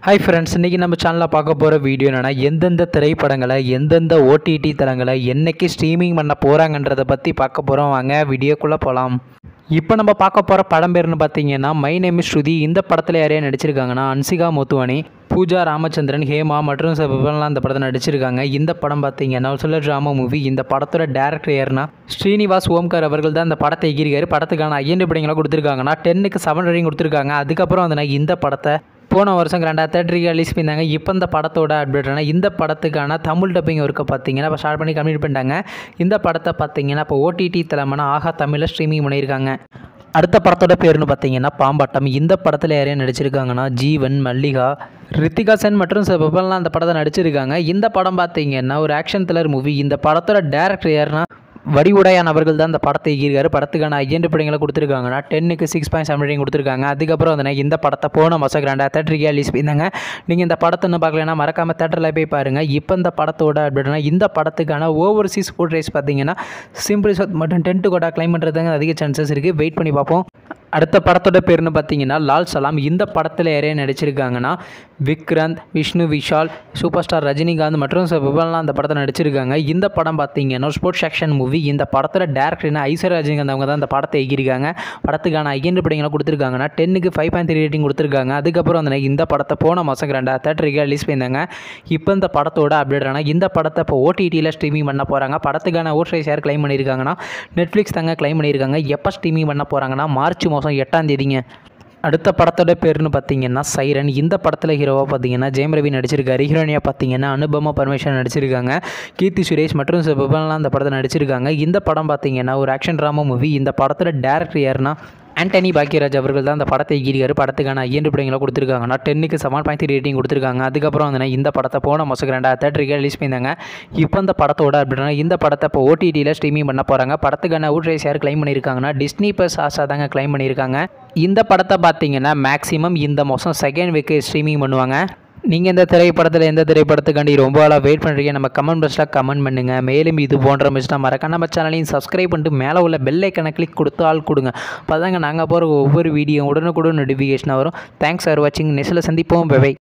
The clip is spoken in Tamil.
ஹாய் ஃப்ரெண்ட்ஸ் இன்றைக்கி நம்ம சேனலில் பார்க்க போகிற வீடியோ என்னென்னா எந்தெந்த திரைப்படங்களை எந்தெந்த ஓடிடி தளங்களை என்னைக்கு ஸ்ட்ரீமிங் பண்ண போகிறாங்கன்றதை பற்றி பார்க்க போகிறோம் வாங்க வீடியோக்குள்ளே போகலாம் இப்போ நம்ம பார்க்க போகிற படம் பேர்னு பார்த்தீங்கன்னா மை நேம் இஸ் ஸ்ருதி இந்த படத்தில் யாரையா நடிச்சிருக்காங்கன்னா அன்சிகா மோத்துவானி பூஜா ராமச்சந்திரன் ஹேமா மற்றும் சில விவரம்லாம் இந்த படத்தில் நடிச்சிருக்காங்க இந்த படம் பார்த்தீங்கன்னா ஒரு சில ட்ராமா மூவி இந்த படத்தோட டேரக்டர் யாருன்னா ஸ்ரீனிவாஸ் ஓம்கார் அவர்கள் தான் இந்த படத்தை எகிரிக்காரு படத்துக்கான ஐயன் படிங்களாம் கொடுத்துருக்காங்கன்னா டென்னுக்கு செவன் ரேட்டிங் கொடுத்துருக்காங்க அதுக்கப்புறம் வந்து இந்த படத்தை போன வருஷம் ரெண்டாயிரத்தி தேட்டருக்கு ரிலீஸ் பண்ணியிருந்தாங்க இப்போ இந்த படத்தோட அப்டேட்னா இந்த படத்துக்கான தமிழ் டப்பிங் ஒர்க்கை பார்த்தீங்கன்னா இப்போ ஸ்டார்ட் பண்ணி கம்ப்ளீட் பண்ணிட்டாங்க இந்த படத்தை பார்த்தீங்கன்னா இப்போ ஓடிடி தலைமைனா ஆஹா தமிழில் ஸ்ட்ரீமிங் பண்ணியிருக்காங்க அடுத்த படத்தோட பேர்னு பார்த்தீங்கன்னா பாம்பாட்டம் இந்த படத்தில் யாரையும் நடிச்சிருக்காங்கன்னா ஜீவன் மல்லிகா ரித்திகா சென் மற்றும் சில பிரபலம்லாம் அந்த படத்தை நடிச்சிருக்காங்க இந்த படம் பார்த்தீங்கன்னா ஒரு ஆக்ஷன் த்ரில்லர் மூவி இந்த படத்தோட டேரக்டர் யாருன்னா வடிவுடையான் அவர்கள் தான் இந்த படத்தை இயக்கியிருக்காரு படத்துக்கான ஐயன் படங்களை கொடுத்துருக்காங்கன்னா டென்னுக்கு சிக்ஸ் பாயிண்ட் செவன் ரேட்டிங் கொடுத்துருக்காங்க அதுக்கப்புறம் வந்து இந்த படத்தை போன மாதம் ரெண்டாயிரத்தி தேட்டருக்கு ரிலீஸ் பண்ணியிருந்தாங்க நீங்கள் இந்த படத்தை இன்னும் பார்க்கலன்னா மறக்காமல் தேட்டரில் போய் பாருங்கள் இப்போ இந்த படத்தோட அப்டேட்னா இந்த படத்துக்கான ஓவர்சீஸ் ஃபுட் ரைஸ் பார்த்தீங்கன்னா சிம்பிள் சத் மற்றும் டென்ட்டு கோட்டா கிளைம் பண்ணுறதுக்கு அதிக சான்சஸ் இருக்குது வெயிட் பண்ணி பார்ப்போம் அடுத்த படத்தோட பேர்னு பார்த்தீங்கன்னா லால் சலாம் இந்த படத்தில் யாரையா நடிச்சிருக்காங்கன்னா விக்ராந்த் விஷ்ணு விஷால் சூப்பர் ஸ்டார் ரஜினிகாந்த் மற்றும் சில விபலாம் அந்த படத்தில் நடிச்சிருக்காங்க இந்த படம் பார்த்தீங்கன்னா ஸ்போர்ட்ஸ் ஆக்ஷன் மூவி இந்த படத்தோட டேரக்டர்னா ஐஸ்வர்யா ரஜினிகாந்த் அவங்க தான் இந்த படத்தை எகிரிக்காங்க படத்துக்கான ஐயன் படங்களை கொடுத்துருக்காங்கன்னா டென்னுக்கு ஃபைவ் பாயிண்ட் த்ரீ ரேட்டிங் கொடுத்துருக்காங்க அதுக்கப்புறம் வந்து இந்த படத்தை போன மாதம் ரெண்டாயிரத்தி தேட்டருக்கு ரிலீஸ் பண்ணியிருந்தாங்க இப்போ இந்த படத்தோட அப்டேட் ஆனால் இந்த படத்தை இப்போ ஓடிடியில் ஸ்ட்ரீமிங் பண்ண போகிறாங்க படத்துக்கான ஓட்ரைஸ் யார் கிளைம் பண்ணியிருக்காங்கன்னா நெட்ஃப்ளிக்ஸ் தாங்க கிளைம் பண்ணியிருக்காங்க எப்போ ஸ்ட்ரீமிங் பண்ண போகிறாங்கன்னா மார்ச் மாதம் எட்டாம் தேதிங்க அடுத்த படத்தோட பேர்னு பார்த்தீங்கன்னா சைரன் இந்த படத்தில் ஹீரோவாக பார்த்தீங்கன்னா ஜெயம் ரவி நடிச்சிருக்காரு ஹீரோனியாக பார்த்தீங்கன்னா அனுபமா பரமேஸ்வரன் நடிச்சிருக்காங்க கீர்த்தி சுரேஷ் மற்றும் சிவபலாம் அந்த படத்தில் நடிச்சிருக்காங்க இந்த படம் பார்த்தீங்கன்னா ஒரு ஆக்ஷன் ட்ராமா மூவி இந்த படத்தோட டேரக்டர் யாருன்னா ஆண்டனி பாக்கியராஜ் அவர்கள் தான் அந்த படத்தை ஈடுகாரு படத்துக்கான ஐயன் படங்களை கொடுத்துருக்காங்கன்னா டென்னுக்கு செவன் பாயிண்ட் த்ரீ ரேட்டிங் கொடுத்துருக்காங்க அதுக்கப்புறம் வந்து இந்த படத்தை போன மாதம் ரெண்டாயிரத்தி தேட்டருக்கு ரிலீஸ் பண்ணியிருந்தாங்க இப்போ இந்த படத்தோட அப்படின்னா இந்த படத்தை இப்போ ஓடிடியில் ஸ்ட்ரீமிங் பண்ண போகிறாங்க படத்துக்கான ஊட்ரைஸ் யார் கிளைம் பண்ணியிருக்காங்கன்னா டிஸ்னி ப்ளஸ் ஆசா தாங்க கிளைம் பண்ணியிருக்காங்க இந்த படத்தை பார்த்தீங்கன்னா மேக்ஸிமம் இந்த மாதம் செகண்ட் வீக்கு ஸ்ட்ரீமிங் பண்ணுவாங்க நீங்கள் இந்த திரைப்படத்தில் எந்த திரைப்படத்துக்காண்டி ரொம்ப நாளாக வெயிட் பண்ணுறீங்க நம்ம கமெண்ட் பாக்ஸில் கமெண்ட் பண்ணுங்கள் மேலும் இது போன்ற மிஸ்டாக மறக்க நம்ம சேனலையும் சப்ஸ்கிரைப் பண்ணிட்டு மேலே உள்ள பெல் ஐக்கனை கிளிக் கொடுத்து ஆள் கொடுங்க அப்போ தாங்க நாங்கள் போகிற ஒவ்வொரு வீடியோ உடனுக்குடன் நோட்டிஃபிகேஷனாக வரும் தேங்க்ஸ் ஃபார் வாட்சிங் நெக்ஸ்ட்டில் சந்திப்போம் பை